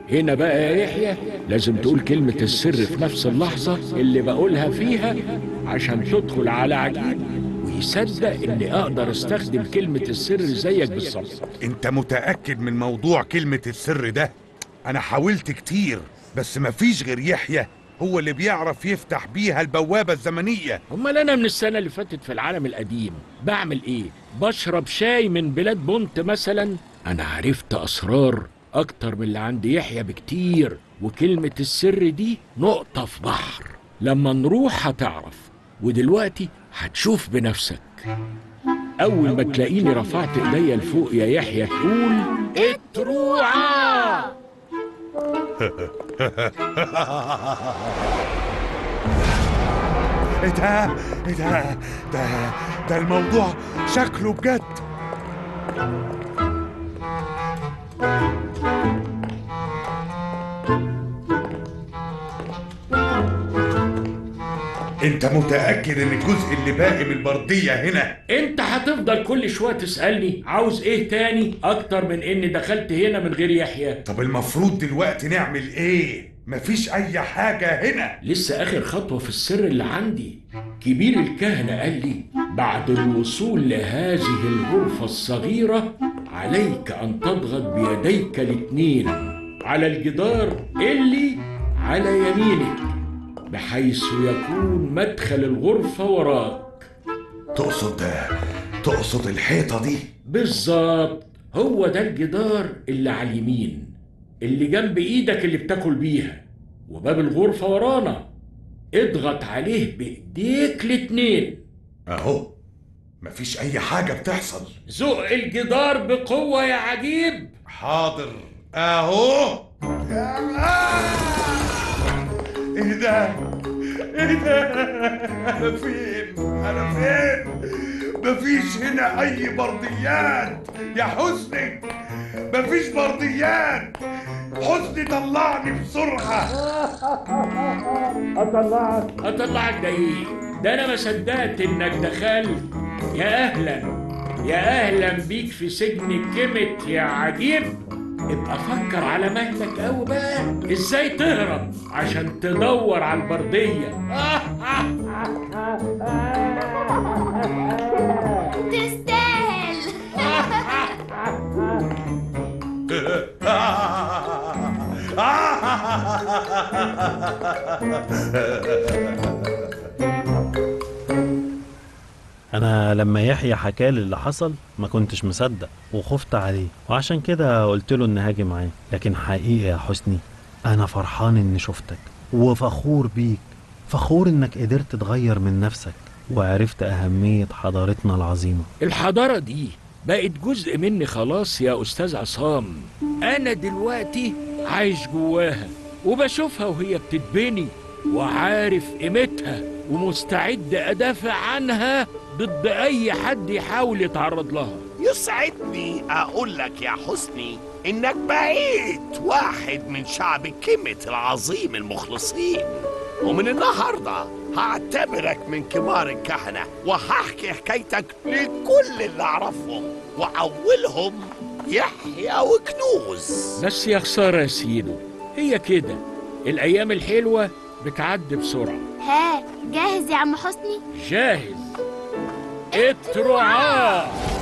هنا بقى يا يحيى لازم تقول كلمة السر في نفس اللحظة اللي بقولها فيها عشان تدخل على عجيب ويصدق اني اقدر استخدم كلمة السر زيك بالظبط انت متأكد من موضوع كلمة السر ده انا حاولت كتير بس مفيش غير يحيى هو اللي بيعرف يفتح بيها البوابة الزمنية امال انا من السنة اللي فاتت في العالم القديم بعمل ايه بشرب شاي من بلاد بونت مثلا انا عرفت اسرار اكتر من اللي عند يحيى بكتير وكلمة السر دي نقطة في بحر لما نروح هتعرف ودلوقتي هتشوف بنفسك اول ما تلاقيني رفعت ايديا لفوق يا يحيى تقول اتروعا ايه ده ايه ده ده ده الموضوع شكله بجد انت متأكد ان الجزء اللي باقي من البردية هنا انت هتفضل كل شوية تسألني عاوز ايه تاني اكتر من اني دخلت هنا من غير يحيى طب المفروض دلوقتي نعمل ايه مفيش اي حاجة هنا لسه اخر خطوة في السر اللي عندي كبير الكهنة قال لي بعد الوصول لهذه الغرفة الصغيرة عليك ان تضغط بيديك الاتنين على الجدار اللي على يمينك بحيث يكون مدخل الغرفة وراك تقصد تقصد الحيطة دي بالظبط هو ده الجدار اللي على اليمين اللي جنب ايدك اللي بتاكل بيها وباب الغرفة ورانا اضغط عليه بايديك الاتنين اهو مفيش اي حاجة بتحصل زق الجدار بقوة يا عجيب حاضر اهو ايه ده ايه ده انا فين انا فين مفيش هنا اي برديات يا حسني مفيش برديات حسني طلعني بسرعة اطلعك اطلعك ده ايه ده انا ما صدقت انك دخلت يا اهلا يا اهلا بيك في سجن كيمت يا عجيب ابقى فكر على مهلك قوي بقى ازاي تهرب عشان تدور على البرديه تستاهل انا لما يحيى حكالي اللي حصل ما كنتش مصدق وخفت عليه وعشان كده قلت له اني هاجي معاه لكن حقيقي يا حسني انا فرحان اني شفتك وفخور بيك فخور انك قدرت تغير من نفسك وعرفت اهمية حضارتنا العظيمة الحضاره دي بقت جزء مني خلاص يا استاذ عصام انا دلوقتي عايش جواها وبشوفها وهي بتتبني وعارف قيمتها ومستعد ادافع عنها ضد اي حد يحاول يتعرض لها يسعدني أقول لك يا حسني إنك بقيت واحد من شعب كيمت العظيم المخلصين ومن النهاردة هعتبرك من كبار الكهنة وهحكي حكايتك لكل اللي أعرفهم وأولهم يحيى وكنوز بس يا خساره يا سيدو هي كده الايام الحلوه بتعدي بسرعه ها جاهز يا عم حسني جاهز اترعاه